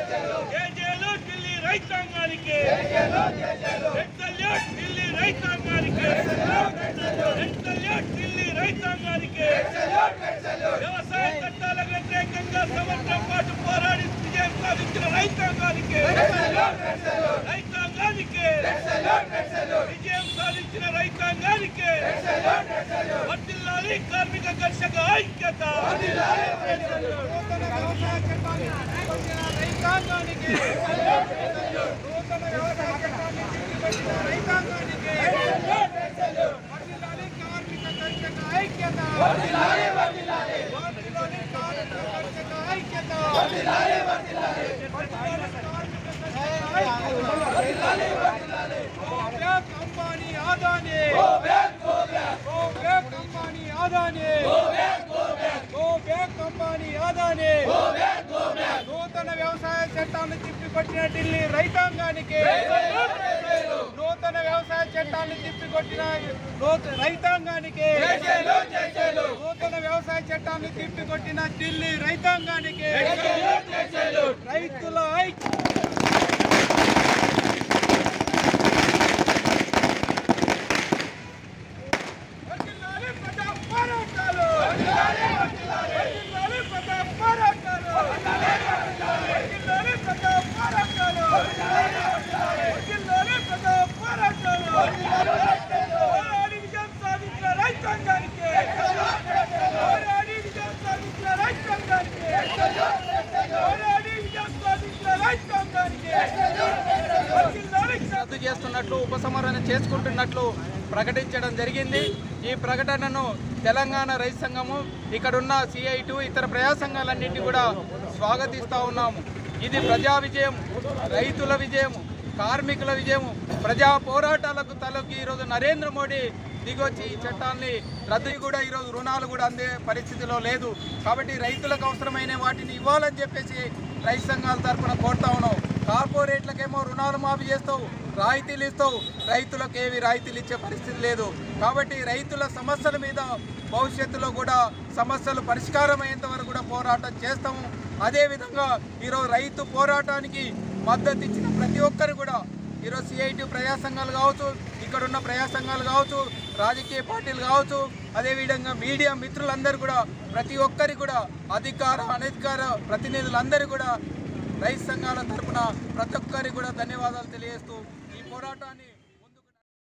జేజేలు ఢిల్లీ రైతాంగానికి red salute Delhi రైతాంగానికి రెడ్ సల్యూట్ ఢిల్లీ రైతాంగానికి వ్యవసాయ చట్టాల వ్యతిరేకంగా సంవత్సరం పాటు పోరాడి విజయం సాధించిన రైతాంగానికి రైతాంగానికి విజయం సాధించిన రైతాంగానికి వర్ధిల్లాలి కార్మిక కర్షక ఐక్యత నూతన వ్యవసాయ చట్టాన్ని తీసుకొచ్చిన రైతాంగానికి నూతన వ్యవసాయ చట్టాన్ని తీసుకొచ్చిన రైతాంగానికి వర్ధిల్లాలి కార్మిక కర్షక ఐక్యత వర్ధిల్లాలి కార్మిక కర్షక ఐక్యత వర్ధిల్లాలి go back Ambani Adani go back Ambani Adani go back Ambani Adani నూతన వ్యవసాయ చట్టాన్ని తిప్పికొట్టిన ఢిల్లీ రైతాంగానికి నూతన వ్యవసాయ చట్టాన్ని తిప్పికొట్టిన నూత- రైతాంగానికి నూతన వ్యవసాయ చట్టాన్ని తిప్పికొట్టిన ఢిల్లీ రైతాంగానికి రైతుల ఐక్య వర్ధిల్లాలి ప్రజా పోరాటాలు వర్ధిల్లాలి ప్రజా పోరాటాలు వర్ధిల్లాలి ప్రజా పోరాటాలు వర్ధిల్లాలి ప్రజా పోరాటాలు పోరాడి విజయం సాధించిన రైతాంగానికి పోరాడి విజయం సాధించిన రైతాంగానికి పోరాడి విజయం సాధించిన రైతాంగానికి వర్ధిల్లాలి రద్దు చేస్తున్నట్లు ఉపసంహరణ చేసుకుంటున్నట్లు ప్రకటించడం జరిగింది ఈ ప్రకటనను తెలంగాణ రైతు సంఘము ఇక్కడున్న సిఐటు ఇతర ప్రజా సంఘాలన్నింటినీ కూడా స్వాగతిస్తూ ఉన్నాము ఇది ప్రజా విజయం రైతుల విజయం కార్మికుల విజయం ప్రజా పోరాటాలకు తలకి ఈరోజు నరేంద్ర మోడీ దిగొచ్చి ఈ చట్టాన్ని రద్దు కూడా ఈరోజు రుణాలు కూడా అందే పరిస్థితిలో లేదు కాబట్టి రైతులకు అవసరమైన వాటిని ఇవ్వాలని చెప్పేసి రైతు సంఘాల తరఫున కోరుతా ఉన్నాం కార్పొరేట్లకేమో రుణాలు మాఫీ చేస్తావు రాయితీలు ఇస్తావు రైతులకు ఏవి రాయితీలు ఇచ్చే పరిస్థితి లేదు కాబట్టి రైతుల సమస్యల మీద భవిష్యత్తులో కూడా సమస్యలు పరిష్కారం అయ్యేంత వరకు కూడా పోరాటం చేస్తాము అదేవిధంగా ఈరోజు రైతు పోరాటానికి మద్దతు ఇచ్చిన ప్రతి ఒక్కరు కూడా ఈరోజు సిఐటి ప్రజా సంఘాలు కావచ్చు ఇక్కడ ఉన్న ప్రజా సంఘాలు కావచ్చు రాజకీయ పార్టీలు కావచ్చు అదేవిధంగా మీడియా మిత్రులందరూ కూడా ప్రతి ఒక్కరి కూడా అధికార అనధికార ప్రతినిధులందరూ కూడా రైతు సంఘాల తరపున ప్రతి ఒక్కరికి కూడా ధన్యవాదాలు తెలియజేస్తూ ఈ పోరాటాన్ని